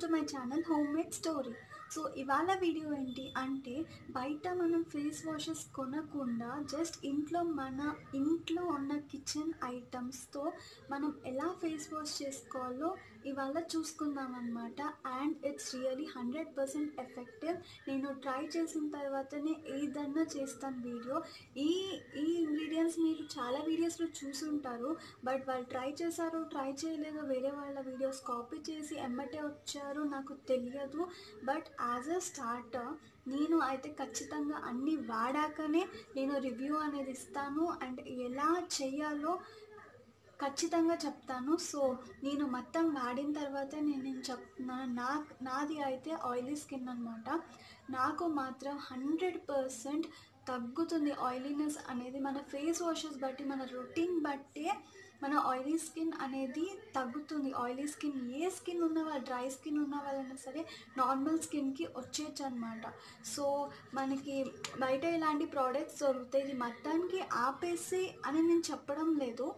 To my channel home made story so ఇవాళ video ఏంటి అంటే బయట మనం ఫేస్ వాషెస్ కొనకుండా జస్ట్ ఇంట్లో మన ఇంట్లో ఉన్న కిచెన్ ఐటమ్స్తో మనం ఎలా ఫేస్ వాష్ చేసుకోవాలో ఇవాళ చూసుకుందాం అనమాట and it's really hundred percent effective నేను ట్రై చేసిన తర్వాతనే ఏదన్నా చేస్తాను వీడియో ఈ ఈ ఇంగ్రీడియంట్స్ మీరు చాలా వీడియోస్లో చూసుంటారు బట్ వాళ్ళు ట్రై చేశారో ట్రై చేయలేదో వేరే వాళ్ళ వీడియోస్ కాపీ చేసి ఎమ్మటే వచ్చారు నాకు తెలియదు బట్ యాజ్ అ స్టార్టర్ నేను అయితే ఖచ్చితంగా అన్నీ వాడాకనే నేను రివ్యూ అనేది ఇస్తాను అండ్ ఎలా చేయాలో ఖచ్చితంగా చెప్తాను సో నేను మొత్తం వాడిన తర్వాత నేను నేను చెప్తున్నాను నా నాది అయితే ఆయిలీ స్కిన్ అనమాట నాకు మాత్రం హండ్రెడ్ పర్సెంట్ తగ్గుతుంది ఆయిలీనెస్ అనేది మన ఫేస్ వాషెస్ బట్టి మన రొటీన్ బట్టే మన ఆయిలీ స్కిన్ అనేది తగ్గుతుంది ఆయిలీ స్కిన్ ఏ స్కిన్ ఉన్న వాళ్ళు డ్రై స్కిన్ ఉన్న వాళ్ళైనా సరే నార్మల్ స్కిన్కి వచ్చేయచ్చు అనమాట సో మనకి బయట ఇలాంటి ప్రోడక్ట్స్ దొరుకుతాయి ఇది మొత్తానికి ఆపేసి అని నేను చెప్పడం లేదు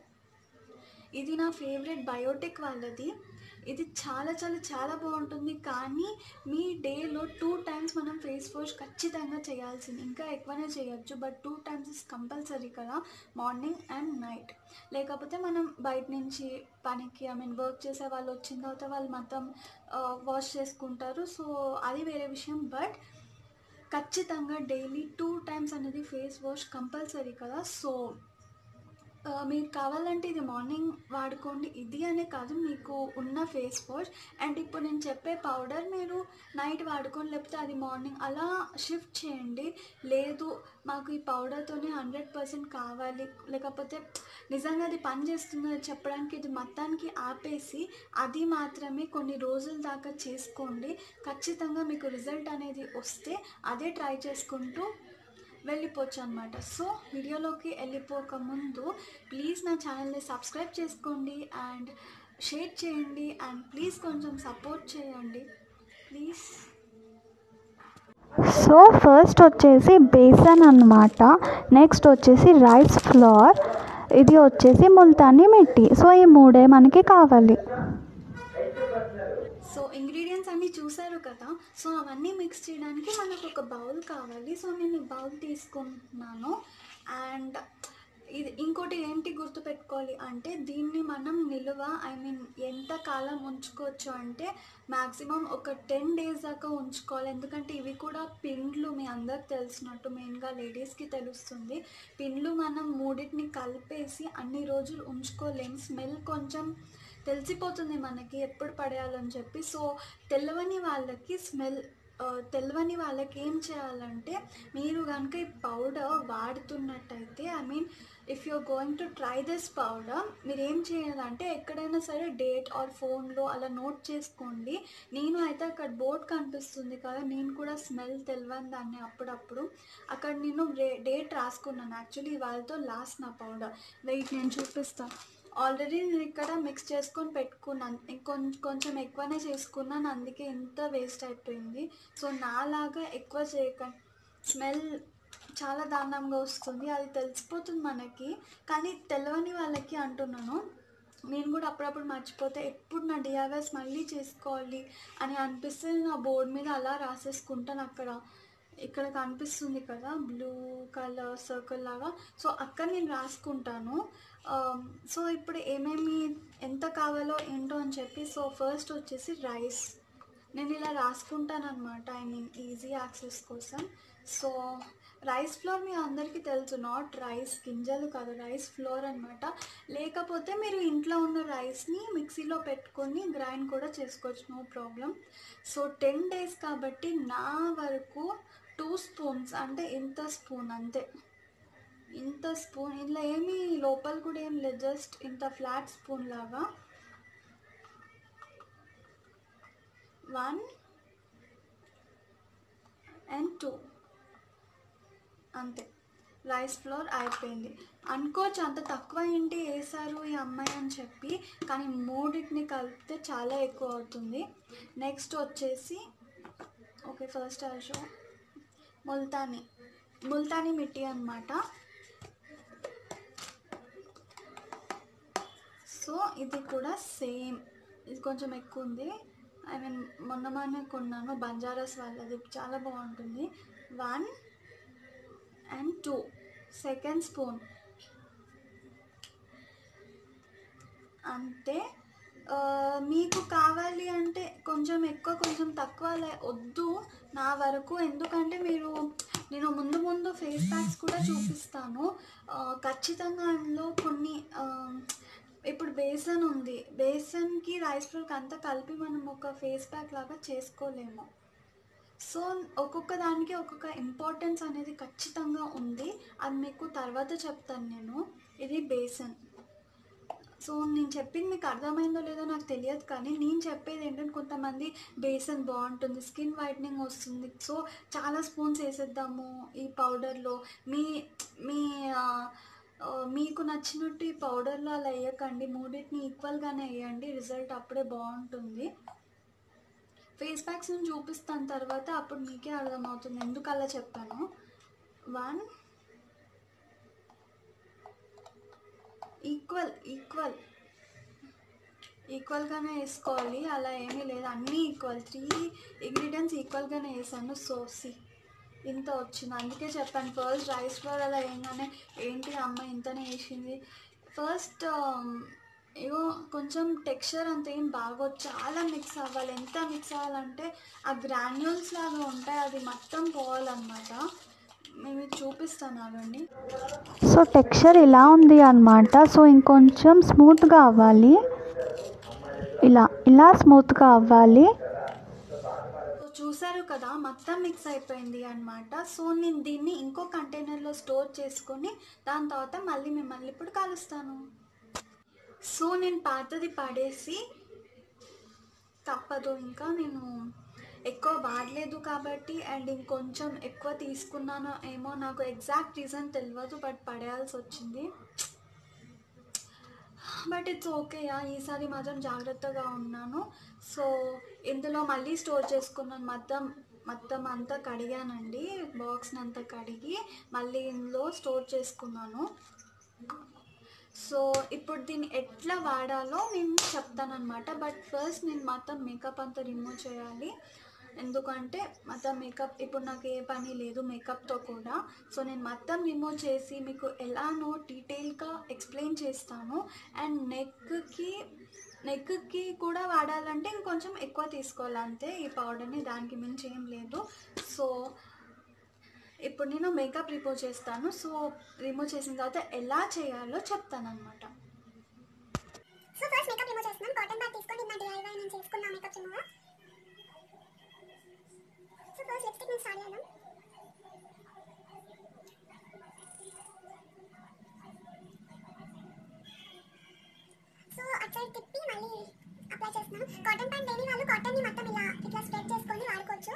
ఇది నా ఫేవరెట్ బయోటిక్ వాళ్ళది ఇది చాలా చాలా చాలా బాగుంటుంది కానీ మీ డేలో టూ టైమ్స్ మనం ఫేస్ వాష్ ఖచ్చితంగా చేయాల్సింది ఇంకా ఎక్కువనే చేయొచ్చు but two times is compulsory కదా మార్నింగ్ అండ్ నైట్ లేకపోతే మనం బయట నుంచి పనికి ఐ మీన్ వర్క్ చేసే వాళ్ళు వచ్చిన తర్వాత వాళ్ళు మొత్తం వాష్ చేసుకుంటారు సో అది వేరే విషయం బట్ ఖచ్చితంగా డైలీ టూ టైమ్స్ అనేది ఫేస్ వాష్ కంపల్సరీ కదా సో ఆ, మీకు కావాలంటే ఇది మార్నింగ్ వాడుకోండి ఇది అనే కాదు మీకు ఉన్న ఫేస్ వాష్ అండ్ ఇప్పుడు నేను చెప్పే పౌడర్ మీరు నైట్ వాడుకోండి లేకపోతే అది మార్నింగ్ అలా షిఫ్ట్ చేయండి లేదు మాకు ఈ పౌడర్తోనే హండ్రెడ్ పర్సెంట్ కావాలి లేకపోతే నిజంగా అది పని చేస్తుందని చెప్పడానికి ఇది మొత్తానికి ఆపేసి అది మాత్రమే కొన్ని రోజుల దాకా చేసుకోండి ఖచ్చితంగా మీకు రిజల్ట్ అనేది వస్తే అదే ట్రై చేసుకుంటూ వెళ్ళిపోవచ్చు అనమాట సో వీడియోలోకి వెళ్ళిపోక ముందు ప్లీజ్ నా ఛానల్ని సబ్స్క్రైబ్ చేసుకోండి అండ్ షేర్ చేయండి అండ్ ప్లీజ్ కొంచెం సపోర్ట్ చేయండి ప్లీజ్ సో ఫస్ట్ వచ్చేసి బేసన్ అన్నమాట నెక్స్ట్ వచ్చేసి రైస్ ఫ్లోర్ ఇది వచ్చేసి ముల్తానీ మిట్టి సో ఈ మూడే మనకి కావాలి సో ఇంగ్రీడియంట్స్ అన్నీ చూసారు కదా సో అవన్నీ మిక్స్ చేయడానికి మనకు ఒక బౌల్ కావాలి సో నేను ఈ బౌల్ తీసుకుంటున్నాను అండ్ ఇది ఇంకోటి ఏంటి గుర్తుపెట్టుకోవాలి అంటే దీన్ని మనం నిలువ ఐ మీన్ ఎంత కాలం ఉంచుకోవచ్చు అంటే మ్యాక్సిమం ఒక టెన్ డేస్ దాకా ఉంచుకోవాలి ఎందుకంటే ఇవి కూడా పిండ్లు మీ అందరికి తెలిసినట్టు మెయిన్గా లేడీస్కి తెలుస్తుంది పిండ్లు మనం మూడింటిని కలిపేసి అన్ని రోజులు ఉంచుకోలేం స్మెల్ కొంచెం తెలిసిపోతుంది మనకి ఎప్పుడు పడేయాలని చెప్పి సో తెలవని వాళ్ళకి స్మెల్ తెలవని వాళ్ళకి ఏం చేయాలంటే మీరు కనుక ఈ పౌడర్ వాడుతున్నట్టయితే I mean if you're going to try this powder మీరు ఏం చేయాలంటే ఎక్కడైనా సరే డేట్ ఆర్ ఫోన్లో అలా నోట్ చేసుకోండి నేను అయితే అక్కడ బోర్డ్ కనిపిస్తుంది కదా నేను కూడా స్మెల్ తెలియని దాన్ని అప్పుడప్పుడు అక్కడ నేను డేట్ రాసుకున్నాను యాక్చువల్లీ వాళ్ళతో లాస్ట్ నా పౌడర్ వెయిట్ నేను చూపిస్తాను ఆల్రెడీ నేను ఇక్కడ మిక్స్ చేసుకొని పెట్టుకున్నాను ఇంకొంచెం కొంచెం ఎక్కువనే చేసుకున్నాను అందుకే ఇంత వేస్ట్ అయిపోయింది సో నాలాగా ఎక్కువ చేయకండి స్మెల్ చాలా దారుణంగా వస్తుంది అది తెలిసిపోతుంది మనకి కానీ తెలియని వాళ్ళకి అంటున్నాను నేను కూడా అప్పుడప్పుడు మర్చిపోతే ఎప్పుడు నా డిఆర్ఎస్ మళ్ళీ చేసుకోవాలి అని అనిపిస్తే నా బోర్డు మీద అలా రాసేసుకుంటాను అక్కడ ఇక్కడ కనిపిస్తుంది కదా బ్లూ కలర్ సర్కిల్ లాగా సో అక్కడ నేను రాసుకుంటాను ఆమ్, సో ఇప్పుడు ఏమేమి ఎంత కావాలో ఏంటో అని చెప్పి సో ఫస్ట్ వచ్చేసి రైస్ నేను ఇలా రాసుకుంటాను అనమాట ఐ మీన్ ఈజీ యాక్సెస్ కోసం సో రైస్ ఫ్లోర్ మీ అందరికీ తెలుసు నాట్ రైస్ గింజలు కాదు రైస్ ఫ్లోర్ అనమాట లేకపోతే మీరు ఇంట్లో ఉన్న రైస్ని మిక్సీలో పెట్టుకొని గ్రైండ్ కూడా చేసుకోవచ్చు no problem so ten days కాబట్టి నా వరకు టూ స్పూన్స్ అంటే ఇంత స్పూన్ అంతే ఇంత స్పూన్ ఇందులో ఏమీ లోపల కూడా ఏం లేదు జస్ట్ ఇంత ఫ్లాట్ స్పూన్ లాగా వన్ అండ్ టూ అంతే రైస్ ఫ్లోర్ అయిపోయింది అనుకోవచ్చు అంత తక్కువ ఏంటి వేసారు ఈ అమ్మాయి అని చెప్పి కానీ మూడింటిని కలిపితే చాలా ఎక్కువ అవుతుంది నెక్స్ట్ వచ్చేసి okay first so multani multani mitti అనమాట సో ఇది కూడా సేమ్ ఇది కొంచెం ఎక్కువ ఉంది ఐ మీన్ మొన్న మొన్న కొన్నాను బంజారాస్ వాళ్ళది చాలా బాగుంటుంది one and two second spoon అంటే ఆ, మీకు కావాలి అంటే కొంచెం ఎక్కువ కొంచెం తక్కువ లే- వద్దు నా వరకు ఎందుకంటే మీరు నేను ముందు ముందు ఫేస్ ప్యాక్స్ కూడా చూపిస్తాను ఆ, ఖచ్చితంగా అందులో కొన్ని ఆ, ఇప్పుడు బేసన్ ఉంది బేసన్కి రైస్ ఫ్లోర్కి అంతా కలిపి మనం ఒక ఫేస్ ప్యాక్ లాగా చేసుకోలేము సో ఒక్కొక్క దానికి ఒక్కొక్క ఇంపార్టెన్స్ అనేది ఖచ్చితంగా ఉంది అది మీకు తర్వాత చెప్తాను నేను ఇది బేసన్ సో నేను చెప్పింది మీకు అర్థమైందో లేదో నాకు తెలియదు కానీ నేను చెప్పేది ఏంటంటే కొంతమంది బేసన్ బాగుంటుంది స్కిన్ వైట్నింగ్ వస్తుంది సో చాలా స్పూన్స్ వేసేద్దాము ఈ పౌడర్లో మీ మీ ఆ, ఆ, మీకు నచ్చినట్టు ఈ పౌడర్లో అలా వేయకండి మూడింటిని ఈక్వల్గానే వేయండి రిజల్ట్ అప్పుడే బాగుంటుంది ఫేస్ ప్యాక్స్ నేను చూపిస్తాను తర్వాత అప్పుడు మీకే అర్థమవుతుంది ఎందుకు అలా చెప్పాను వన్ ఈక్వల్ ఈక్వల్ ఈక్వల్గానే వేసుకోవాలి అలా ఏమీ లేదు అన్నీ ఈక్వల్ త్రీ ఇంగ్రీడియంట్స్ ఈక్వల్గానే వేసాను సో సి ఇంత వచ్చింది అందుకే చెప్పాను ఫస్ట్ రైస్ ఫ్లోర్ అలా వేయగానే ఏంటి అమ్మ ఇంతనే వేసింది ఫస్ట్ ఏవో కొంచెం టెక్స్చర్ అంత ఏం బాగోదు చాలా మిక్స్ అవ్వాలి ఎంత మిక్స్ అవ్వాలంటే ఆ గ్రాన్యూల్స్ లాగా ఉంటాయి అది మొత్తం పోవాలన్నమాట మేము ఇది చూపిస్తాను అవండి సో టెక్స్చర్ ఇలా ఉంది అనమాట సో ఇంకొంచెం స్మూత్గా అవ్వాలి ఇలా ఇలా స్మూత్గా అవ్వాలి సో చూసారు కదా మొత్తం మిక్స్ అయిపోయింది అనమాట సో నేను దీన్ని ఇంకో కంటైనర్లో స్టోర్ చేసుకొని దాని తర్వాత మళ్ళీ మిమ్మల్ని ఇప్పుడు కలుస్తాను సో నేను పాతది పడేసి తప్పదు ఇంకా నేను ఎక్కువ వాడలేదు కాబట్టి అండ్ ఇంకొంచెం ఎక్కువ తీసుకున్నానో ఏమో నాకు ఎగ్జాక్ట్ రీజన్ తెలియదు బట్ పడేయాల్సి వచ్చింది బట్ ఇట్స్ ఓకే యా ఈసారి మాత్రం జాగ్రత్తగా ఉన్నాను సో ఇందులో మళ్ళీ స్టోర్ చేసుకున్నాను మొత్తం మొత్తం అంతా కడిగానండి బాక్స్ని అంతా కడిగి మళ్ళీ ఇందులో స్టోర్ చేసుకున్నాను సో ఇప్పుడు దీన్ని ఎట్లా వాడాలో నేను చెప్తానమాట బట్ ఫస్ట్ నేను మొత్తం మేకప్ అంతా రిమూవ్ చేయాలి ఎందుకంటే మొత్తం మేకప్ ఇప్పుడు నాకు ఏ పని లేదు మేకప్తో కూడా సో నేను మొత్తం రిమూవ్ చేసి మీకు ఎలానో డీటెయిల్గా ఎక్స్ప్లెయిన్ చేస్తాను అండ్ నెక్కి నెక్కి కూడా వాడాలంటే ఇంకొంచెం ఎక్కువ తీసుకోవాలి అంతే ఈ పౌడర్ని దానికి మించి ఏం లేదు సో ఇప్పుడు నేను మేకప్ రిమూవ్ చేస్తాను సో రిమూవ్ చేసిన తర్వాత ఎలా చేయాలో చెప్తానమాట సో ఫస్ట్ మేకప్ రిమూవ్ చేస్తున్నాం కాటన్ బ్యాగ్ తీసుకొని నా డిఐవై నేను చేసుకున్న makeup remove so first lipstick నేను స్టార్ట్ చేద్దాం సో అటు సైడ్ తిప్పి మళ్ళీ అప్లై చేస్తున్నాం కాటన్ ప్యాంట్ లేని వాళ్ళు కాటన్ ని మొత్తం ఇలా ఇట్లా స్ప్రెడ్ చేసుకొని వాడుకోవచ్చు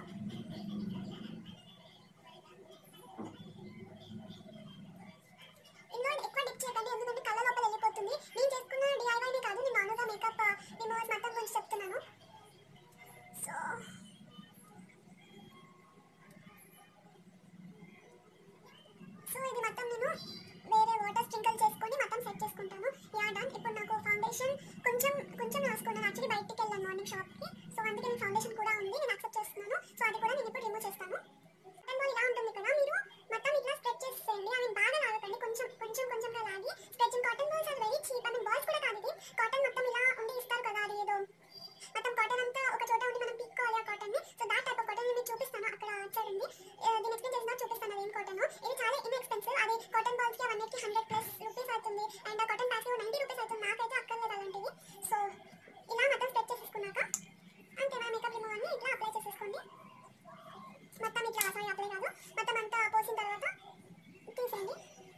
ఇందులో ఎక్కువ డిప్ చేయకండి ఎందుకంటే కళ్ళ లోపల వెళ్ళిపోతుంది నేను చేసుకున్న డిఐవైనే కాదు నేను నార్మల్గా మేకప్ రిమూవర్స్ మొత్తం గురించి చెప్తున్నాను సో సో ఇది మొత్తం నేను వేరే వాటర్ స్ప్రింకల్ చేసుకొని మొత్తం సెట్ చేసుకుంటాను యా డన్ ఇప్పుడు నాకు ఫౌండేషన్ కొంచెం కొంచెం రాసుకున్నాను యాక్చువల్లీ బయటికి వెళ్ళాను మార్నింగ్ షాప్కి సో అందుకే నేను ఫౌండేషన్ కూడా ఉంది నేను యాక్సెప్ట్ చేస్తున్నాను సో అది కూడా నేను ఇప్పుడు రిమూవ్ చేస్తాను అండ్ ఇలా ఉంటుంది కదా మీరు మొత్తం ఇట్లా స్ప్రెడ్ చేసేయండి ఐ మీన్ బాగా లాగకండి కొంచెం కొంచెం కొంచెంగా లాగి స్ట్రెచింగ్ కాటన్ బాల్స్ అది very cheap I mean balls కూడా కాదు ఇది కాటన్ మొత్తం ఇలా ఉండి ఇస్తారు కదా అది ఏదో మొత్తం కాటన్ అంతా ఒక చోట ఉండి మనం పీక్కోవాలి ఆ కాటన్ ని so that type of cotton నేను చూపిస్తాను అక్కడ చూడండి దీని ఎక్స్ప్లెయిన్ చేసిన చూపిస్తాను అదేం కాటన్ ఇది చాలా ఇన్ఎక్స్పెన్సివ్ అది కాటన్ బాల్స్ కి అవన్నీ హండ్రెడ్ ప్లస్ రూపీస్ అవుతుంది అండ్ ఆ కాటన్ బ్యాగ్స్ నైంటీ రూపీస్ అవుతుంది నాకైతే అక్కర్లేదు అలాంటివి సో ఇలా మొత్తం స్ప్రెడ్ చేసేసుకున్నాక అంతే నా మేకప్ రిమూవ్ అన్ని ఇట్లా అప్లై చేసేసుకోండి మొత్తం ఇట్లా సారీ అప్లై కాదు మొత్తం అంతా పోసిన తర్వాత తీసేయండి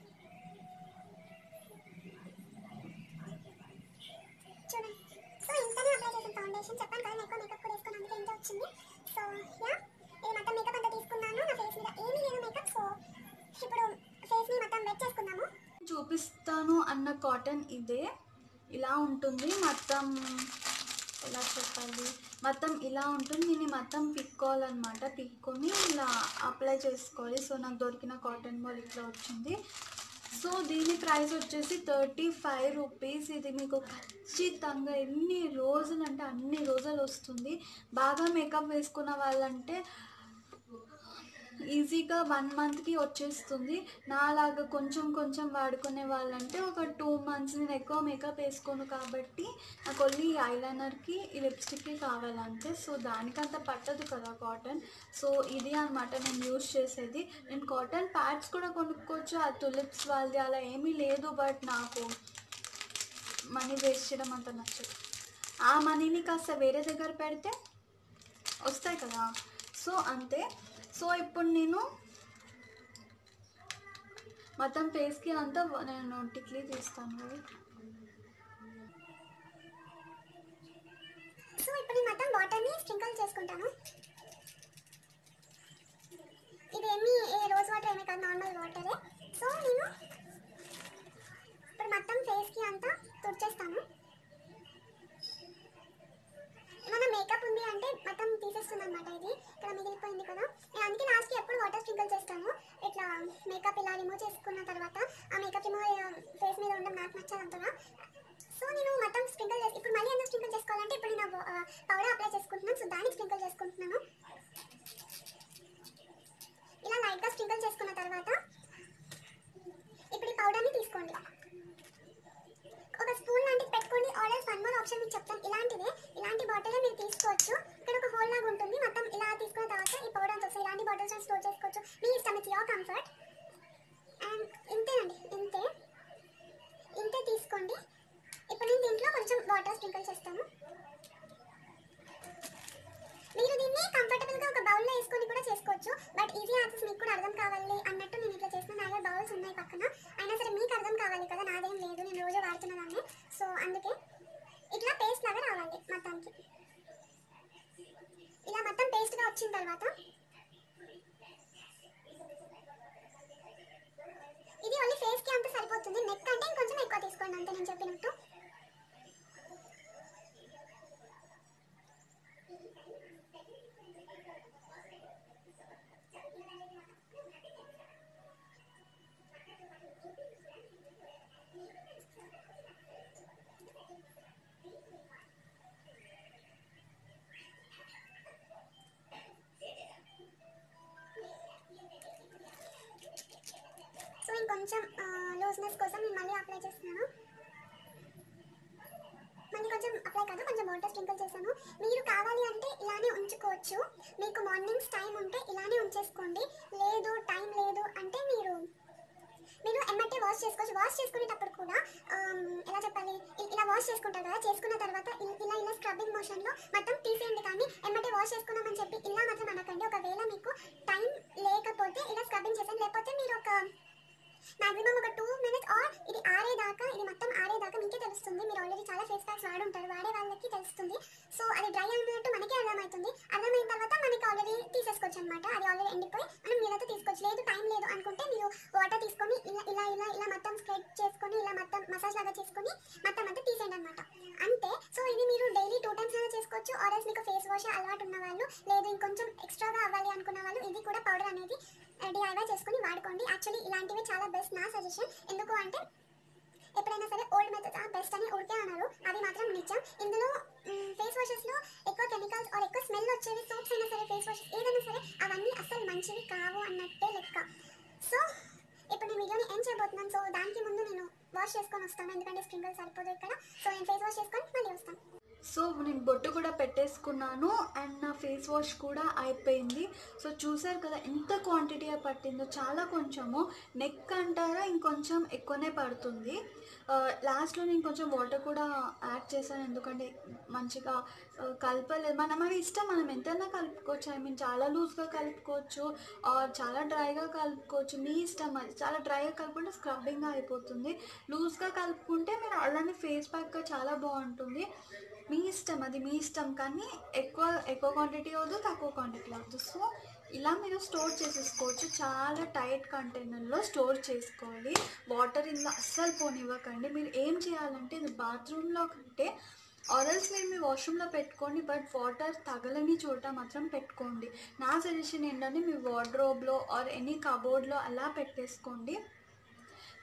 చూడండి సో ఇంతనే అప్లై చేసిన ఫౌండేషన్ చెప్పాను కదా నేను ఎక్కువ మేకప్ కూడా వేసుకుని అందుకే ఇంత వచ్చింది సో యా ఇది మొత్తం మేకప్ అంతా తీసుకున్నాను నా ఫేస్ మీద ఏమీ లేదు మేకప్ సో ఇప్పుడు ఫేస్ ని మొత్తం వెట్ చేసుకుందాము చూపిస్తాను అన్న కాటన్ ఇదే ఇలా ఉంటుంది మొత్తం ఎలా చెప్పాలి మొత్తం ఇలా ఉంటుంది దీన్ని మొత్తం పిక్కోవాలన్నమాట పిక్కొని ఇలా అప్లై చేసుకోవాలి సో నాకు దొరికిన కాటన్ బాల్ ఇట్లా వచ్చింది సో దీని ప్రైస్ వచ్చేసి థర్టీ ఫైవ్ రూపీస్ ఇది మీకు ఖచ్చితంగా ఎన్ని రోజులు అంటే అన్ని రోజులు వస్తుంది బాగా మేకప్ వేసుకున్న వాళ్ళంటే ఈజీగా వన్ మంత్కి వచ్చేస్తుంది నాలాగా కొంచెం కొంచెం వాడుకునే వాళ్ళంటే ఒక టూ మంత్స్ నేను ఎక్కువ మేకప్ వేసుకోను కాబట్టి నాకు ఓన్లీ ఈ ఐలైనర్కి ఈ లిప్స్టిక్కి కావాలంటే సో దానికంత పట్టదు కదా కాటన్ సో ఇది అనమాట నేను యూస్ చేసేది నేను కాటన్ ప్యాడ్స్ కూడా కొనుక్కోవచ్చు ఆ తులిప్స్ వాళ్ళది అలా ఏమీ లేదు బట్ నాకు మనీ వేస్ట్ చేయడం అంత నచ్చదు ఆ మనీని కాస్త వేరే దగ్గర పెడితే వస్తాయి కదా సో అంతే సో ఇప్పుడు నేను మొత్తం ఫేస్కి అంతా నేను టిక్లీ తీస్తాను right? సో ఇప్పుడు నేను మొత్తం వాటర్ని స్ప్రింకిల్ చేసుకుంటాను ఇది ఏమి ఏ రోజ్ వాటర్ ఏమీ కాదు నార్మల్ వాటరే సో నేను ఇప్పుడు మొత్తం ఫేస్కి అంతా తుడిచేస్తాను ఏమైనా మేకప్ ఉంది అంటే మొత్తం తీసేస్తుంది అనమాట ఇది ఇక్కడ మిగిలిపోయింది కదా నేను అందుకే లాస్ట్కి ఎప్పుడు వాటర్ స్ప్రింకిల్ చేస్తాను ఇట్లా మేకప్ ఇలా రిమూవ్ చేసుకున్న తర్వాత ఆ మేకప్ రిమూవ్ ఫేస్ మీద ఉండడం నాకు నచ్చదు అంతగా సో నేను మొత్తం స్ప్రింకిల్ చేసి ఇప్పుడు మళ్ళీ ఎందుకు స్ప్రింకిల్ చేసుకోవాలంటే ఇప్పుడు నేను పౌడర్ అప్లై చేసుకుంటున్నాను సో దానికి స్ప్రింకిల్ చేసుకుంటున్నాను ఇలా లైట్గా స్ప్రింకిల్ చేసుకున్న తర్వాత ఇప్పుడు ఈ పౌడర్ని తీసుకోండి ఒక స్పూన్ లాంటిది పెట్టుకోండి ఆర్డర్స్ వన్ మోర్ ఆప్షన్ మీకు చెప్తాను ఇలాంటిదే ఇలాంటి బాటిల్ మీరు తీసుకోవచ్చు ఇక్కడ ఒక హోల్ లాగా ఉంటుంది మొత్తం ఇలా తీసుకున్న తర్వాత ఈ పౌడర్ అంతా వస్తుంది ఇలాంటి బాటిల్స్ స్టోర్ చేసుకోవచ్చు మీ ఇష్టం ఇట్స్ యువర్ కంఫర్ట్ అండ్ ఇంతేనండి ఇంతే ఇంతే తీసుకోండి ఇప్పుడు నేను దీంట్లో కొంచెం వాటర్ స్ప్రింకిల్ చేస్తాను మీరు దీన్ని కంఫర్టబుల్గా ఒక బౌల్లో వేసుకొని కూడా చేసుకోవచ్చు బట్ ఈజీ యాక్సెస్ మీకు కూడా అర్థం కావాలి అన్నట్టు నేను ఇట్లా చేసిన నా దగ్గర బౌల్స్ ఉన్నాయి పక్కన అయినా సరే మీకు అర్థం కావాలి కదా నాదేం లేదు నేను రోజు వాడుతున్నదాన్ని సో అందుకే ఇట్లా పేస్ట్ లాగా రావాలి మొత్తానికి ఇలా మొత్తం పేస్ట్గా వచ్చిన తర్వాత ఇది ఓన్లీ ఫేస్కి అంత సరిపోతుంది నెక్ అంటే ఇంకొంచెం ఎక్కువ తీసుకోండి అంతే నేను చెప్పినట్టు సో ఇంకొంచెం లూజ్నెస్ కోసం నేను మళ్ళీ అప్లై చేస్తున్నాను మళ్ళీ కొంచెం అప్లై కాదు కొంచెం వాటర్ స్ప్రింకిల్ చేశాను మీరు కావాలి అంటే ఇలానే ఉంచుకోవచ్చు మీకు మార్నింగ్స్ టైం ఉంటే ఇలానే ఉంచేసుకోండి లేదు టైం లేదు అంటే మీరు మీరు ఎమ్మటే వాష్ చేసుకోవచ్చు వాష్ చేసుకునేటప్పుడు కూడా ఆమ్, ఎలా చెప్పాలి ఇ- ఇలా వాష్ చేసుకుంటారు కదా చేసుకున్న తర్వాత ఇ- ఇలా ఇలా స్క్రబ్బింగ్ మోషన్లో మొత్తం తీసేయండి కానీ ఎమ్మటే వాష్ చేసుకున్నామని చెప్పి ఇలా మాత్రం అనకండి ఒకవేళ మీకు టైం లేకపోతే ఇలా స్క్రబ్బింగ్ చేసాను లేకపోతే మీరు ఒక మాక్సిమం ఒక టూ మినిట్స్ ఆర్ ఇది ఆరేదాకా ఇది మొత్తం ఆరేదాకా మీకే తెలుస్తుంది మీరు ఆల్రెడీ చాలా ఫేస్ ప్యాక్స్ వాడుంటారు వాడే వాళ్ళకి తెలుస్తుంది సో అది డ్రై అయినట్టు మనకే అర్థమవుతుంది అర్థమైన తర్వాత మనకి ఆల్రెడీ తీసేసుకోవచ్చు అనమాట అది ఆల్రెడీ ఎండిపోయి మనం నీళ్ళతో తీసుకోవచ్చు లేదు టైం లేదు అనుకుంటే మీరు వాటర్ తీసుకొని ఇలా ఇలా ఇలా ఇలా మొత్తం స్ప్రెడ్ చేసుకొని ఇలా మొత్తం మసాజ్ లాగా చేసుకొని మొత్తం అంతా తీసేయండి అనమాట అంతే సో ఇది మీరు డైలీ టూ టైమ్స్ అయినా చేసుకోవచ్చు ఆర్ఎస్ మీకు ఫేస్ వాష్ అలవాటు ఉన్న వాళ్ళు లేదు ఇంకొంచెం ఎక్స్ట్రాగా అవ్వాలి అనుకున్న వాళ్ళు ఇది కూడా పౌడర్ అనేది డిఐవై చేసుకొని వాడుకోండి యాక్చువల్లీ ఇలాంటివి చాలా బెస్ట్ నా సజెషన్ ఎందుకు అంటే ఎప్పుడైనా సరే ఓల్డ్ మెథడ్స్ బెస్ట్ అని ఊరికే అన్నారు అది మాత్రం నిజం ఇందులో ఫేస్ వాషెస్లో ఎక్కువ కెమికల్స్ ఆర్ ఎక్కువ స్మెల్ వచ్చేవి సోప్స్ అయినా సరే ఫేస్ వాష్ ఏదైనా సరే అవన్నీ అసలు మంచివి కావు అన్నట్టే లెక్క సో ఇప్పుడు నేను వీడియోని ఏం చేయబోతున్నాను సో దానికి ముందు నేను వాష్ చేసుకొని వస్తాను ఎందుకంటే స్ప్రింకిల్ సరిపోదు ఇక్కడ సో నేను ఫేస్ వాష్ చేసుకొని మళ్ళీ వస్తాను సో నేను బొట్టు కూడా పెట్టేసుకున్నాను అండ్ నా ఫేస్ వాష్ కూడా అయిపోయింది సో చూసారు కదా ఎంత క్వాంటిటీ పట్టిందో చాలా కొంచెము నెక్ అంటారా ఇంకొంచెం ఎక్కువనే పడుతుంది లాస్ట్లో నేను కొంచెం వాటర్ కూడా యాడ్ చేశాను ఎందుకంటే మంచిగా ఆ, కలపలేదు మన మన ఇష్టం మనం ఎంతైనా కలుపుకోవచ్చు ఐ మీన్ చాలా లూజ్గా కలుపుకోవచ్చు ఆర్ చాలా డ్రైగా కలుపుకోవచ్చు మీ ఇష్టం అది చాలా డ్రైగా కలుపుకుంటే స్క్రబ్బింగ్ అయిపోతుంది లూజ్గా కలుపుకుంటే మీరు అలానే ఫేస్ ప్యాక్గా చాలా బాగుంటుంది మీ ఇష్టం అది మీ ఇష్టం కానీ ఎక్కువ ఎక్కువ క్వాంటిటీ వద్దు తక్కువ క్వాంటిటీ వద్దు సో ఇలా మీరు స్టోర్ చేసేసుకోవచ్చు చాలా టైట్ కంటైనర్లో స్టోర్ చేసుకోవాలి వాటర్ ఇందులో అస్సలు పోనివ్వకండి మీరు ఏం చేయాలంటే ఇది బాత్రూంలో కంటే ఆరల్స్ మీరు మీ వాష్రూమ్లో పెట్టుకోండి బట్ వాటర్ తగలని చోట మాత్రం పెట్టుకోండి నా సజెషన్ ఏంటంటే మీ వార్డ్రోబ్లో ఆర్ ఎనీ కబోర్డ్లో అలా పెట్టేసుకోండి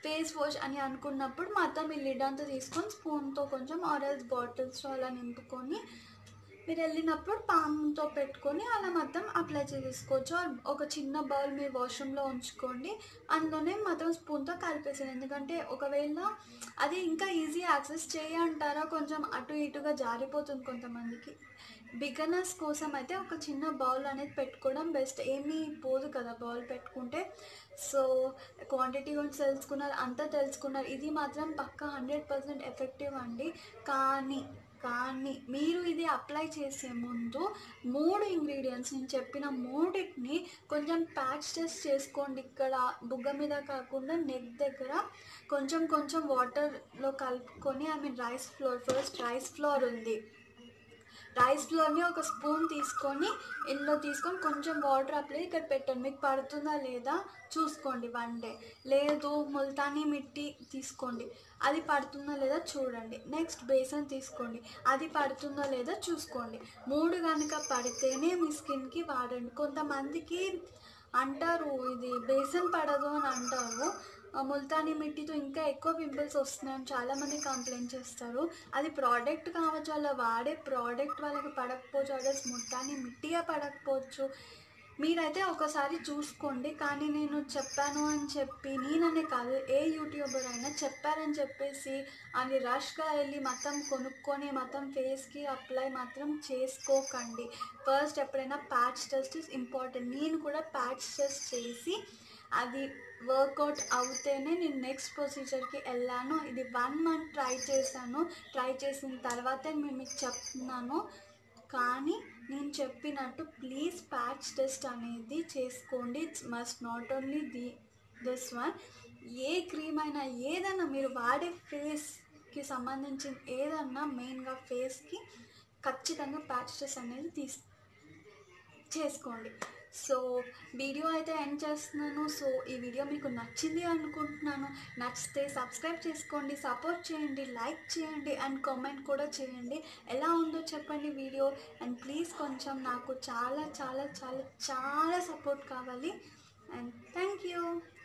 ఫేస్ వాష్ అని అనుకున్నప్పుడు మొత్తం ఈ లిడ్ అంతా తీసుకొని స్పూన్తో కొంచెం ఆరెల్స్ బాటిల్స్లో అలా నింపుకొని మీరు వెళ్ళినప్పుడు పామ్తో పెట్టుకొని అలా మొత్తం అప్లై చేసుకోవచ్చు ఆర్ ఒక చిన్న బౌల్ మీరు వాష్రూమ్లో ఉంచుకోండి అందులోనే మొత్తం స్పూన్తో కలిపేసాను ఎందుకంటే ఒకవేళ అది ఇంకా ఈజీ యాక్సెస్ చేయంటారా కొంచెం అటు ఇటుగా జారిపోతుంది కొంతమందికి బిగనర్స్ కోసం అయితే ఒక చిన్న బౌల్ అనేది పెట్టుకోవడం బెస్ట్ ఏమీ పోదు కదా బౌల్ పెట్టుకుంటే సో క్వాంటిటీ గురించి తెలుసుకున్నారు అంతా తెలుసుకున్నారు ఇది మాత్రం పక్కా హండ్రెడ్ పర్సెంట్ ఎఫెక్టివ్ అండి కానీ కానీ మీరు ఇది అప్లై చేసే ముందు మూడు ఇంగ్రీడియంట్స్ నేను చెప్పిన మూడింటిని కొంచెం ప్యాచ్ టెస్ట్ చేసుకోండి ఇక్కడ బుగ్గ మీద కాకుండా నెక్ దగ్గర కొంచెం కొంచెం వాటర్లో కలుపుకొని I mean rice flour first rice flour ఉంది రైస్ ఫ్లోర్ని ఒక స్పూన్ తీసుకొని ఇందులో తీసుకొని కొంచెం వాటర్ అప్లై ఇక్కడ పెట్టండి మీకు పడుతుందా లేదా చూసుకోండి వన్ డే లేదు ముల్తానీ మిట్టి తీసుకోండి అది పడుతుందా లేదా చూడండి నెక్స్ట్ బేసన్ తీసుకోండి అది పడుతుందా లేదా చూసుకోండి మూడు కనుక పడితేనే మీ స్కిన్కి వాడండి కొంతమందికి అంటారు ఇది బేసన్ పడదు అని అంటారు ఆ ముల్తానీ మిట్టితో ఇంకా ఎక్కువ పింపుల్స్ వస్తున్నాయని చాలామంది కంప్లైంట్ చేస్తారు అది ప్రోడక్ట్ కావచ్చు అలా వాడే ప్రోడక్ట్ వాళ్ళకి పడకపోవచ్చు అదే ముల్తానీ మిట్టిగా పడకపోవచ్చు మీరైతే ఒకసారి చూసుకోండి కానీ నేను చెప్పాను అని చెప్పి నేననే కాదు ఏ యూట్యూబర్ అయినా చెప్పారని చెప్పేసి అని రష్గా వెళ్ళి మొత్తం కొనుక్కొని మొత్తం ఫేస్కి అప్లై మాత్రం చేసుకోకండి ఫస్ట్ ఎప్పుడైనా ప్యాచ్ టెస్ట్ ఇస్ ఇంపార్టెంట్ నేను కూడా ప్యాచ్ టెస్ట్ చేసి అది వర్కౌట్ అవుతేనే నేను నెక్స్ట్ ప్రొసీజర్కి వెళ్ళాను ఇది వన్ మంత్ ట్రై చేశాను ట్రై చేసిన తర్వాతే నేను మీకు చెప్తున్నాను కానీ నేను చెప్పినట్టు ప్లీజ్ ప్యాచ్ టెస్ట్ అనేది చేసుకోండి it's must not only the this one a cream అయినా ఏదైనా మీరు వాడే ఫేస్కి సంబంధించిన ఏదన్నా మెయిన్గా ఫేస్కి ఖచ్చితంగా ప్యాచ్ టెస్ట్ అనేది తీస్ చేసుకోండి సో వీడియో అయితే ఎండ్ చేస్తున్నాను సో ఈ వీడియో మీకు నచ్చింది అనుకుంటున్నాను నచ్చితే సబ్స్క్రైబ్ చేసుకోండి సపోర్ట్ చేయండి లైక్ చేయండి అండ్ కామెంట్ కూడా చేయండి ఎలా ఉందో చెప్పండి వీడియో అండ్ ప్లీజ్ కొంచెం నాకు చాలా చాలా చాలా చాలా సపోర్ట్ కావాలి అండ్ థ్యాంక్ యూ